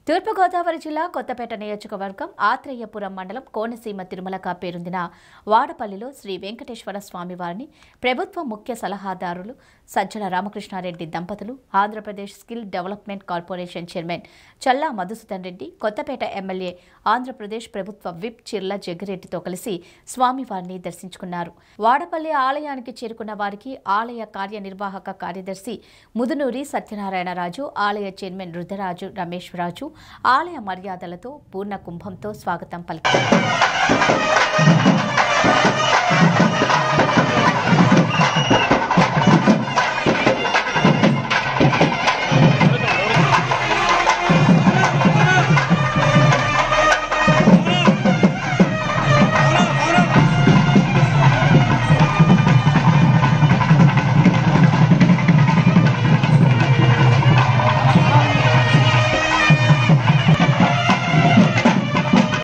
తూర్పుగోదావరి జిల్లా కొత్తపేట నియోజకవర్గం ఆత్రేయపురం మండలం కోనసీమ తిరుమలగా పేరొందిన వాడపల్లిలో శ్రీ వెంకటేశ్వర స్వామివారిని ప్రభుత్వ ముఖ్య సలహాదారులు సజ్జల రామకృష్ణారెడ్డి దంపతులు Andhra Pradesh skill development corporation chairman Challa Madhusudan Reddy Kothapeta MLA Andhra Pradesh ప్రభుత్వ విప్ చిర్ల జగ్గిరెడ్డితో కలిసి స్వామివారిని దర్శించుకున్నారు వాడపల్లి ఆలయానికి చేరుకున్న వారికి ఆలయ కార్యనిర్వాహక కార్యదర్శి ముదునూరి సత్యనారాయణరాజు ఆలయ చైర్మన్ రుద్రరాజు రమేష్ రాజు ఆలయ మర్యాదలతో పూర్ణ కుంభంతో స్వాగతం పలికారు